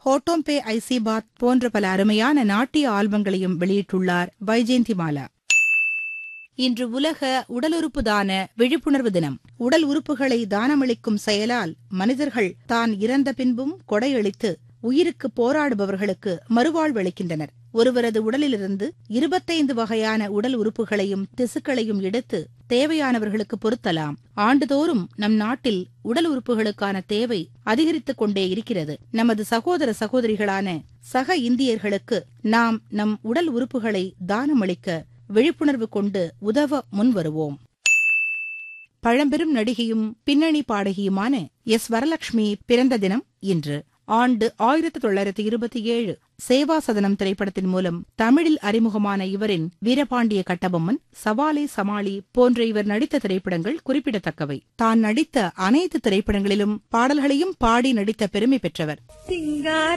ஹோட்டோம்பே ஐசிபாத் போன்ற பல அருமையான நாட்டிய ஆல்பங்களையும் வெளியிட்டுள்ளார் வைஜெயந்திமாலா இன்று உலக உடலுறுப்பு தான விழிப்புணர்வு தினம் உடல் உறுப்புகளை தானமளிக்கும் செயலால் மனிதர்கள் தான் இறந்த பின்பும் கொடையளித்து உயிருக்கு போராடுபவர்களுக்கு மறுவாழ்வளிக்கின்றனர் ஒருவரது உடலிலிருந்து இருபத்தைந்து வகையான உடல் உறுப்புகளையும் திசுக்களையும் எடுத்து தேவையானவர்களுக்கு பொருத்தலாம் ஆண்டுதோறும் நம் நாட்டில் உடல் உறுப்புகளுக்கான தேவை அதிகரித்துக் கொண்டே இருக்கிறது நமது சகோதர சகோதரிகளான சக இந்தியர்களுக்கு நாம் நம் உடல் உறுப்புகளை தானமளிக்க விழிப்புணர்வு கொண்டு உதவ முன்வருவோம் பழம்பெரும் நடிகையும் பின்னணி பாடகியுமான எஸ் வரலட்சுமி பிறந்த தினம் இன்று ஆண்டு ஆயிரத்தி தொள்ளாயிரத்தி இருபத்தி ஏழு சேவா சதனம் திரைப்படத்தின் மூலம் தமிழில் அறிமுகமான இவரின் வீரபாண்டிய கட்டபொம்மன் சவாலே சமாளி போன்ற இவர் நடித்த திரைப்படங்கள் குறிப்பிடத்தக்கவை தான் நடித்த அனைத்து திரைப்படங்களிலும் பாடல்களையும் பாடி நடித்த பெருமை பெற்றவர் சிங்கார